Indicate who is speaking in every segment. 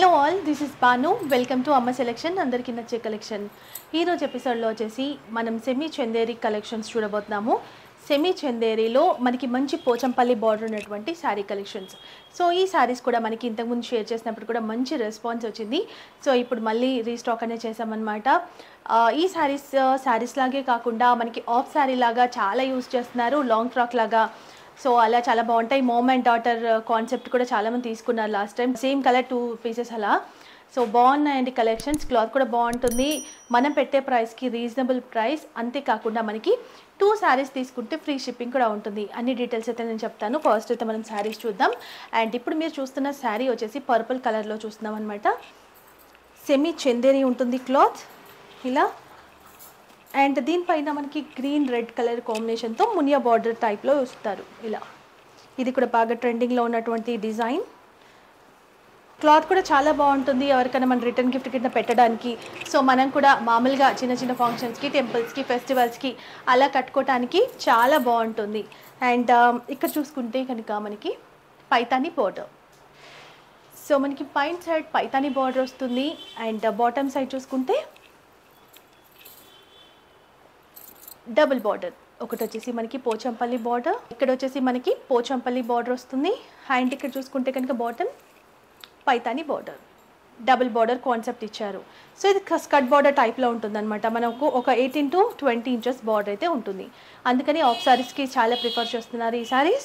Speaker 1: hello all this is Banu welcome to Amma selection అందరికీ నచ్చే collection ఈరోజు ఎపిసోడ్లో వచ్చేసి మనం సెమీ చందేరి కలెక్షన్స్ చూడబోతున్నాము సెమీ చందేరిలో మనకి మంచి పోచంపల్లి బార్డర్ ఉన్నటువంటి శారీ కలెక్షన్స్ సో ఈ శారీస్ కూడా మనకి ఇంతకుముందు షేర్ చేసినప్పుడు కూడా మంచి రెస్పాన్స్ వచ్చింది సో ఇప్పుడు మళ్ళీ రీస్టాక్ అనేది చేసామన్నమాట ఆ, ఈ శారీస్ శారీస్ లాగే కాకుండా మనకి ఆఫ్ శారీ లాగా చాలా యూస్ చేస్తున్నారు లాంగ్ ఫ్రాక్ లాగా సో అలా చాలా బాగుంటాయి మోమ్ అండ్ డాటర్ కాన్సెప్ట్ కూడా చాలా మంది తీసుకున్నారు last time same colour two pieces అలా సో బాగున్నాయండి కలెక్షన్స్ క్లాత్ కూడా బాగుంటుంది మనం పెట్టే ప్రైస్కి రీజనబుల్ ప్రైస్ అంతేకాకుండా మనకి టూ శారీస్ తీసుకుంటే ఫ్రీ షిప్పింగ్ కూడా ఉంటుంది అన్ని డీటెయిల్స్ అయితే నేను చెప్తాను ఫస్ట్ అయితే మనం శారీస్ చూద్దాం అండ్ ఇప్పుడు మీరు చూస్తున్న శారీ వచ్చేసి పర్పుల్ కలర్లో చూస్తున్నాం అనమాట సెమీ చందేరి ఉంటుంది క్లాత్ ఇలా అండ్ దీనిపైన మనకి గ్రీన్ రెడ్ కలర్ కాంబినేషన్తో మునియా బార్డర్ టైప్లో వస్తారు ఇలా ఇది కూడా బాగా ట్రెండింగ్లో ఉన్నటువంటి డిజైన్ క్లాత్ కూడా చాలా బాగుంటుంది ఎవరికైనా మన రిటర్న్ గిఫ్ట్ కింద పెట్టడానికి సో మనం కూడా మామూలుగా చిన్న చిన్న ఫంక్షన్స్కి టెంపుల్స్కి ఫెస్టివల్స్కి అలా కట్టుకోవటానికి చాలా బాగుంటుంది అండ్ ఇక్కడ చూసుకుంటే కనుక మనకి పైతాని బార్డర్ సో మనకి పైన సైడ్ పైతాని బార్డర్ వస్తుంది అండ్ బాటమ్ సైడ్ చూసుకుంటే డబుల్ బార్డర్ ఒకటి వచ్చేసి మనకి పోచంపల్లి బార్డర్ ఇక్కడ వచ్చేసి మనకి పోచంపల్లి బార్డర్ వస్తుంది అండ్ ఇక్కడ చూసుకుంటే కనుక bottom Paithani border double border concept ఇచ్చారు సో ఇది స్కట్ బార్డర్ టైప్లో ఉంటుందన్నమాట మనకు ఒక eighteen to twenty inches border అయితే ఉంటుంది అందుకని ఆఫ్ సారీస్కి చాలా ప్రిఫర్ చేస్తున్నారు ఈ సారీస్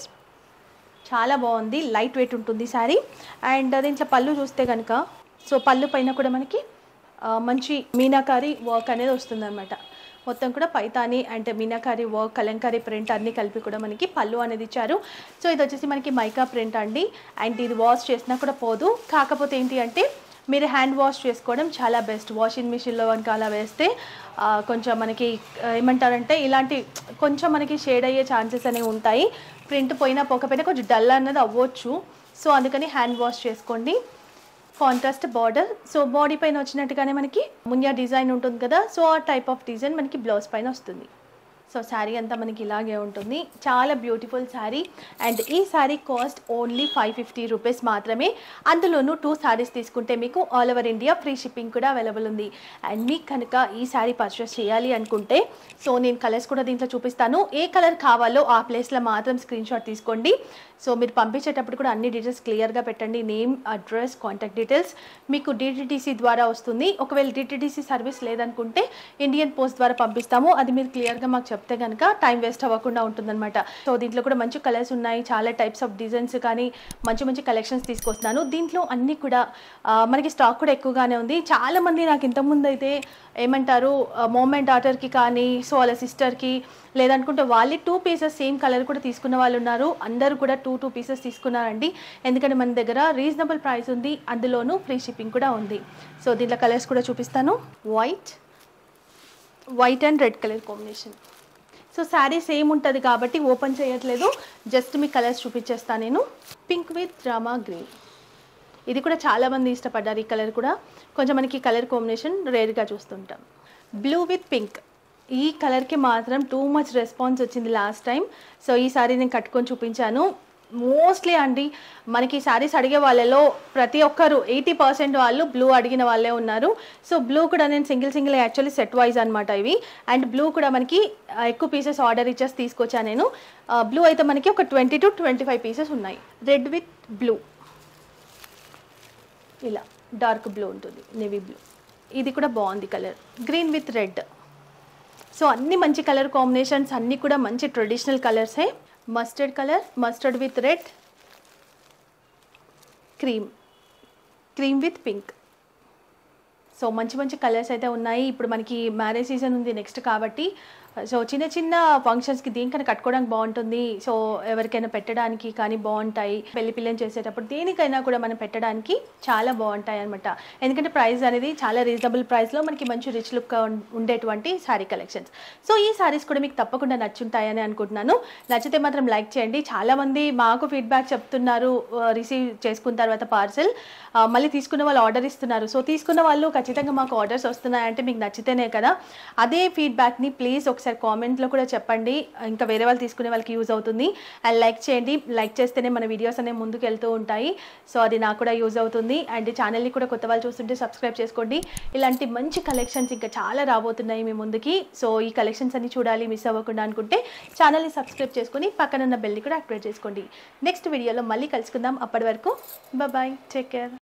Speaker 1: చాలా బాగుంది లైట్ వెయిట్ ఉంటుంది శారీ అండ్ దీంట్లో పళ్ళు చూస్తే కనుక సో పళ్ళు పైన కూడా మనకి ఆ, మంచి మీనాకారి వర్క్ అనేది వస్తుందన్నమాట మొత్తం కూడా Paithani and Meenakari work Kalamkari print అన్నీ కలిపి కూడా మనకి పళ్ళు అనేది ఇచ్చారు సో ఇది వచ్చేసి మనకి మైకా ప్రింట్ అండి అండ్ ఇది వాష్ చేసినా కూడా పోదు కాకపోతే ఏంటి అంటే మీరు హ్యాండ్ వాష్ చేసుకోవడం చాలా బెస్ట్ వాషింగ్ మిషన్లో కనుక అలా వేస్తే ఆ, కొంచెం మనకి ఆ, ఏమంటారంటే ఇలాంటి కొంచెం మనకి షేడ్ అయ్యే ఛాన్సెస్ అనేవి ఉంటాయి ప్రింట్ పోయినా పోకపోయినా కొంచెం డల్ అన్నది అవ్వచ్చు సో అందుకని హ్యాండ్ వాష్ చేసుకోండి కాంట్రాస్ట్ బార్డర్ సో బాడీ పైన వచ్చినట్టుగానే మనకి మున్యా డిజైన్ ఉంటుంది కదా సో ఆ టైప్ ఆఫ్ డిజైన్ మనకి బ్లౌజ్ పైన వస్తుంది సో శారీ అంతా మనకి ఇలాగే ఉంటుంది చాలా బ్యూటిఫుల్ శారీ అండ్ ఈ sari cost only five fifty rupees మాత్రమే అందులోనూ టూ శారీస్ తీసుకుంటే మీకు all over India free shipping కూడా అవైలబుల్ ఉంది అండ్ మీకు కనుక ఈ శారీ పర్చేస్ చేయాలి అనుకుంటే సో నేను కలర్స్ కూడా దీంట్లో చూపిస్తాను ఏ కలర్ కావాలో ఆ ప్లేస్లో మాత్రం స్క్రీన్ షాట్ తీసుకోండి సో మీరు పంపించేటప్పుడు కూడా అన్ని డీటెయిల్స్ క్లియర్గా పెట్టండి నేమ్ అడ్రస్ కాంటాక్ట్ డీటెయిల్స్ మీకు డిటిడిసి ద్వారా వస్తుంది ఒకవేళ డిటిడిసి సర్వీస్ లేదనుకుంటే ఇండియన్ పోస్ట్ ద్వారా పంపిస్తాము అది మీరు క్లియర్గా మాకు చెప్తే కనుక టైం వేస్ట్ అవ్వకుండా ఉంటుందన్నమాట సో దీంట్లో కూడా మంచి కలర్స్ ఉన్నాయి చాలా టైప్స్ ఆఫ్ డిజైన్స్ కానీ మంచి మంచి కలెక్షన్స్ తీసుకొస్తున్నాను దీంట్లో అన్నీ కూడా ఆ, మనకి స్టాక్ కూడా ఎక్కువగానే ఉంది చాలా మంది నాకు ఇంతకుముందు అయితే ఏమంటారు మోమెంట్ డాటర్కి కానీ సో వాళ్ళ సిస్టర్కి లేదనుకుంటే వాళ్ళే టూ పీసెస్ సేమ్ కలర్ కూడా తీసుకున్న వాళ్ళు ఉన్నారు అందరూ కూడా టూ టూ పీసెస్ తీసుకున్నారండి ఎందుకంటే మన దగ్గర రీజనబుల్ ప్రైస్ ఉంది అందులోనూ ఫ్రీ షిప్పింగ్ కూడా ఉంది సో దీంట్లో కలర్స్ కూడా చూపిస్తాను white white and red colour combination so sari same ఉంటుంది కాబట్టి ఓపెన్ చేయట్లేదు జస్ట్ మీ కలర్స్ చూపించేస్తాను నేను పింక్ విత్ రామా గ్రీన్ ఇది కూడా చాలా మంది ఇష్టపడ్డారు ఈ కలర్ కూడా కొంచెం మనకి కలర్ కాంబినేషన్ రేర్గా చూస్తుంటాం బ్లూ విత్ పింక్ ఈ కలర్కి మాత్రం టూ మచ్ రెస్పాన్స్ వచ్చింది లాస్ట్ టైం సో ఈ సారీ నేను కట్టుకొని చూపించాను మోస్ట్లీ అండి మనకి శారీస్ అడిగే వాళ్ళలో ప్రతి ఒక్కరు ఎయిటీ పర్సెంట్ వాళ్ళు బ్లూ అడిగిన వాళ్ళే ఉన్నారు సో బ్లూ కూడా నేను single single actually set wise అనమాట ఇవి అండ్ బ్లూ కూడా మనకి ఆ, ఎక్కువ పీసెస్ ఆర్డర్ ఇచ్చేసి తీసుకొచ్చాను నేను బ్లూ అయితే మనకి ఒక twenty to twenty five pieces ఉన్నాయి రెడ్ విత్ బ్లూ ఇలా డార్క్ బ్లూ ఉంటుంది నేవీ బ్లూ ఇది కూడా బాగుంది colour green with red so అన్ని మంచి కలర్ కాంబినేషన్స్ అన్నీ కూడా మంచి ట్రెడిషనల్ కలర్సే mustard colour mustard with red cream cream with pink so మంచి మంచి కలర్స్ అయితే ఉన్నాయి ఇప్పుడు మనకి మ్యారేజ్ సీజన్ ఉంది నెక్స్ట్ కాబట్టి సో చిన్న చిన్న ఫంక్షన్స్కి దీనికన్నా కట్టుకోవడానికి బాగుంటుంది సో ఎవరికైనా పెట్టడానికి కానీ బాగుంటాయి పెళ్లి పిల్లని చేసేటప్పుడు దేనికైనా కూడా మనం పెట్టడానికి చాలా బాగుంటాయి అనమాట ఎందుకంటే ప్రైస్ అనేది చాలా రీజనబుల్ ప్రైస్లో మనకి మంచి రిచ్ లుక్ ఉండేటువంటి శారీ కలెక్షన్స్ సో ఈ శారీస్ కూడా మీకు తప్పకుండా నచ్చుంటాయని అనుకుంటున్నాను నచ్చితే మాత్రం లైక్ చేయండి చాలామంది మాకు ఫీడ్బ్యాక్ చెప్తున్నారు రిసీవ్ చేసుకున్న తర్వాత పార్సెల్ మళ్ళీ తీసుకున్న వాళ్ళు ఆర్డర్ ఇస్తున్నారు సో తీసుకున్న వాళ్ళు ఖచ్చితంగా మాకు ఆర్డర్స్ వస్తున్నాయంటే మీకు నచ్చితేనే కదా అదే ఫీడ్బ్యాక్ని ప్లీజ్ ఒకసారి ఒకసారి కామెంట్లో కూడా చెప్పండి ఇంకా వేరే వాళ్ళు తీసుకునే వాళ్ళకి యూజ్ అవుతుంది అండ్ లైక్ చేయండి లైక్ చేస్తేనే మన వీడియోస్ అనేవి ముందుకు వెళ్తూ ఉంటాయి సో అది నాకు కూడా యూజ్ అవుతుంది అండ్ ఛానల్ని కూడా కొత్త వాళ్ళు చూస్తుంటే సబ్స్క్రైబ్ చేసుకోండి ఇలాంటి మంచి కలెక్షన్స్ ఇంకా చాలా రాబోతున్నాయి మీ ముందుకి సో ఈ కలెక్షన్స్ అన్ని చూడాలి మిస్ అవ్వకుండా అనుకుంటే ఛానల్ని సబ్స్క్రైబ్ చేసుకొని పక్కన ఉన్న బెల్ని కూడా యాక్టివేట్ చేసుకోండి నెక్స్ట్ వీడియోలో మళ్ళీ కలుసుకుందాం అప్పటి వరకు బాయ్ టేక్ కేర్